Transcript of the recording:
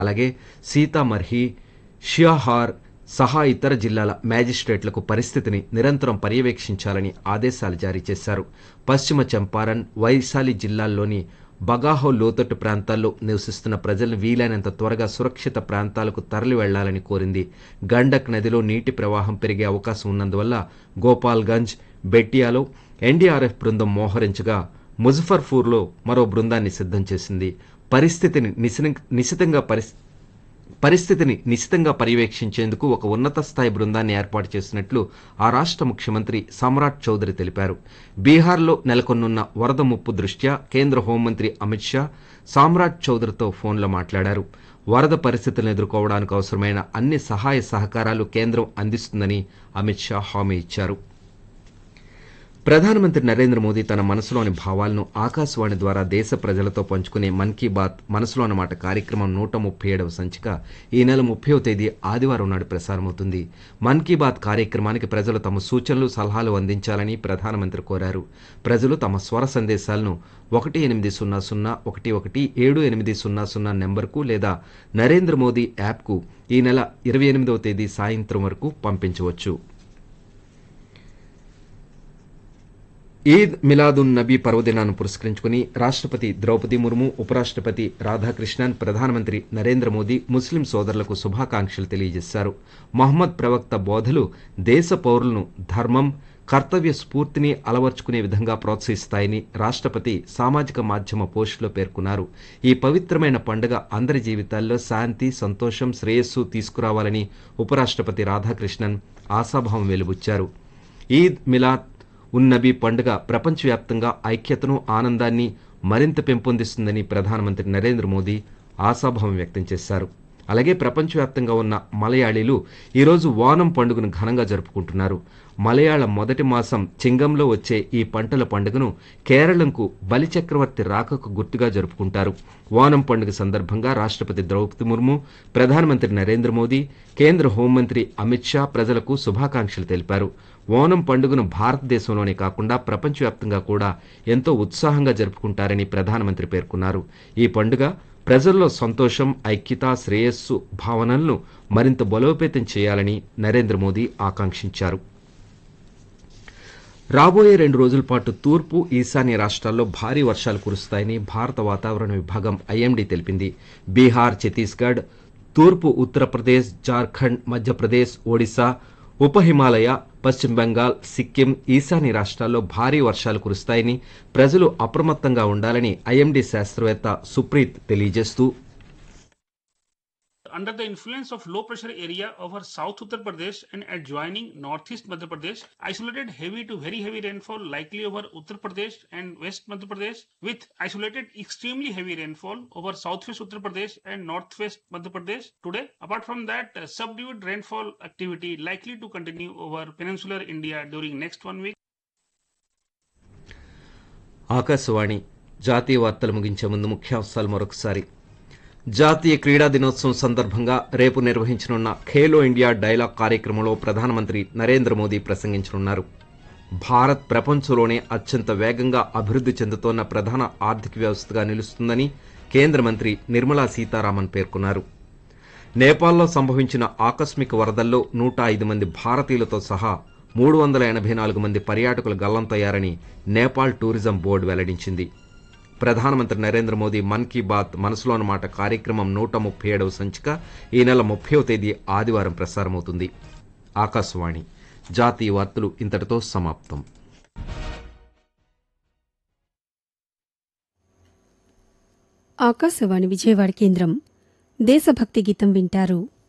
అలాగే సీతామర్హి షియాహార్ సహా ఇతర జిల్లాల మ్యాజిస్ట్రేట్లకు పరిస్థితిని నిరంతరం పర్యవేక్షించాలని ఆదేశాలు జారీ చేశారు పశ్చిమ చంపారన్ వైశాలి జిల్లాల్లోని బగాహో లోతట్టు ప్రాంతాల్లో నివసిస్తున్న ప్రజలను వీలైనంత త్వరగా సురక్షిత ప్రాంతాలకు తరలి వెళ్లాలని కోరింది గండక్ నదిలో నీటి ప్రవాహం పెరిగే అవకాశం ఉన్నందువల్ల గోపాల్గంజ్ బెట్టియాలో ఎన్డీఆర్ఎఫ్ బృందం మోహరించగా ముజఫర్పూర్లో మరో బృందాన్ని సిద్ధం చేసింది పరిస్థితిని నిశితం- నిశితంగా పరిస్ పరిస్థితిని నిశితంగా పర్యవేక్షించేందుకు ఒక ఉన్నత స్థాయి బృందాన్ని ఏర్పాటు చేసినట్లు ఆ రాష్ట్ర ముఖ్యమంత్రి సమ్రాట్ చౌదరి తెలిపారు బీహార్లో నెలకొన్నున్న వరద ముప్పు దృష్ట్యా కేంద్ర హోంమంత్రి అమిత్ షా సామ్రాట్ చౌదరితో ఫోన్లో మాట్లాడారు వరద పరిస్థితులను ఎదుర్కోవడానికి అవసరమైన అన్ని సహాయ సహకారాలు కేంద్రం అందిస్తుందని అమిత్ షా హామీ ఇచ్చారు ప్రధానమంత్రి నరేంద్ర మోదీ తన మనసులోని భావాలను ఆకాశవాణి ద్వారా దేశ ప్రజలతో పంచుకునే మన్ కీ బాత్ మనసులోని మాట కార్యక్రమం నూట ముప్పై ఏడవ సంచిక ఈ నెల ముప్పైవ తేదీ ఆదివారం నాడు ప్రసారమవుతుంది మన్ కీ బాత్ కార్యక్రమానికి ప్రజలు తమ సూచనలు సలహాలు అందించాలని ప్రధానమంత్రి కోరారు ప్రజలు తమ స్వర సందేశాలను ఒకటి ఎనిమిది సున్నా సున్నా ఒకటి ఒకటి ఏడు ఎనిమిది సున్నా సున్నా నెంబర్కు లేదా నరేంద్ర మోదీ యాప్కు ఈ నెల ఇరవై ఎనిమిదవ తేదీ సాయంత్రం వరకు పంపించవచ్చు ఈద్ మిలాదున్ నబీ పర్వదినాన్ని పురస్కరించుకుని రాష్ట్రపతి ద్రౌపది ముర్ము ఉపరాష్ట్రపతి రాధాకృష్ణన్ ప్రధానమంత్రి నరేంద్ర మోదీ ముస్లిం సోదరులకు శుభాకాంక్షలు తెలియజేశారు మహమ్మద్ ప్రవక్త బోధలు దేశ పౌరులను ధర్మం కర్తవ్య స్ఫూర్తిని అలవర్చుకునే విధంగా ప్రోత్సహిస్తాయని రాష్ట్రపతి సామాజిక మాధ్యమ పోస్టులో పేర్కొన్నారు ఈ పవిత్రమైన పండుగ అందరి జీవితాల్లో శాంతి సంతోషం శ్రేయస్సు తీసుకురావాలని ఉపరాష్ట్రపతి రాధాకృష్ణన్ ఆశాభావం వెలుబుచ్చారు ఈద్ మిలాద్ ఉన్నబీ పండుగ ప్రపంచవ్యాప్తంగా ఐక్యతను ఆనందాన్ని మరింత పెంపొందిస్తుందని ప్రధానమంత్రి నరేంద్ర మోదీ ఆశాభావం వ్యక్తం చేశారు అలాగే ప్రపంచవ్యాప్తంగా ఉన్న మలయాళీలు ఈరోజు ఓనం పండుగను ఘనంగా జరుపుకుంటున్నారు మలయాళ మొదటి మాసం చింగంలో వచ్చే ఈ పంటల పండుగను కేరళంకు బలిచక్రవర్తి రాకకు గుర్తుగా జరుపుకుంటారు ఓనం పండుగ సందర్భంగా రాష్ట్రపతి ద్రౌపది ముర్ము ప్రధానమంత్రి నరేంద్ర మోదీ కేంద్ర హోంమంత్రి అమిత్ షా ప్రజలకు శుభాకాంక్షలు తెలిపారు ఓనం పండుగను భారతదేశంలోనే కాకుండా ప్రపంచవ్యాప్తంగా కూడా ఎంతో ఉత్సాహంగా జరుపుకుంటారని ప్రధానమంత్రి పేర్కొన్నారు ఈ పండుగ ప్రజల్లో సంతోషం ఐక్యత శ్రేయస్సు భావనలను మరింత బలోపేతం చేయాలని నరేంద్ర మోదీ ఆకాంక్షించారు రాబోయే రెండు రోజుల పాటు తూర్పు ఈశాన్య రాష్ట్రాల్లో భారీ వర్షాలు కురుస్తాయని భారత వాతావరణ విభాగం ఐఎండీ తెలిపింది బీహార్ ఛత్తీస్గఢ్ తూర్పు ఉత్తరప్రదేశ్ జార్ఖండ్ మధ్యప్రదేశ్ ఒడిశా ఉప హిమాలయ పశ్చిమ బెంగాల్ సిక్కిం ఈశాన్య రాష్ట్రాల్లో భారీ వర్షాలు కురుస్తాయని ప్రజలు అప్రమత్తంగా ఉండాలని ఐఎండీ శాస్త్రవేత్త సుప్రీత్ తెలియజేస్తూ under the influence of low pressure area over South Uttar Pradesh and adjoining northeast Madhya Pradesh, isolated heavy to very heavy rainfall likely over Uttar Pradesh and West Madhya Pradesh, with isolated extremely heavy rainfall over southwest Uttar Pradesh and northwest Madhya Pradesh today. Apart from that, uh, subdued rainfall activity likely to continue over peninsular India during next one week. Akashvani జాతీయ వార్తలు ముగించే ముందు ముఖ్యాంశాలు మరొకసారి జాతీయ క్రీడా దినోత్సవం సందర్భంగా రేపు నిర్వహించనున్న ఖేలో ఇండియా డైలాగ్ కార్యక్రమంలో ప్రధానమంత్రి నరేంద్ర మోదీ ప్రసంగించనున్నారు భారత్ ప్రపంచంలోనే అత్యంత వేగంగా అభివృద్ధి చెందుతోన్న ప్రధాన ఆర్థిక వ్యవస్థగా నిలుస్తుందని కేంద్ర మంత్రి నిర్మలా సీతారామన్ పేర్కొన్నారు నేపాల్లో సంభవించిన ఆకస్మిక వరదల్లో నూట ఐదు మంది భారతీయులతో సహా మూడు వందల ఎనభై నాలుగు మంది పర్యాటకులు గల్లంతయ్యారని నేపాల్ టూరిజం బోర్డు వెల్లడించింది ప్రధానమంత్రి నరేంద్ర మోదీ మన్ కీ బాత్ మనసులోని మాట కార్యక్రమం నూట ముప్పై ఏడవ సంచిక ఈ నెల ముప్పైవ తేదీ ఆదివారం ప్రసారమవుతుంది ఆకాశవాణి జాతీయ వార్తలు ఇంతటితో సమాప్తం ఆకాశవాణి విజయవాడ కేంద్రం దేశభక్తి గీతం వింటారు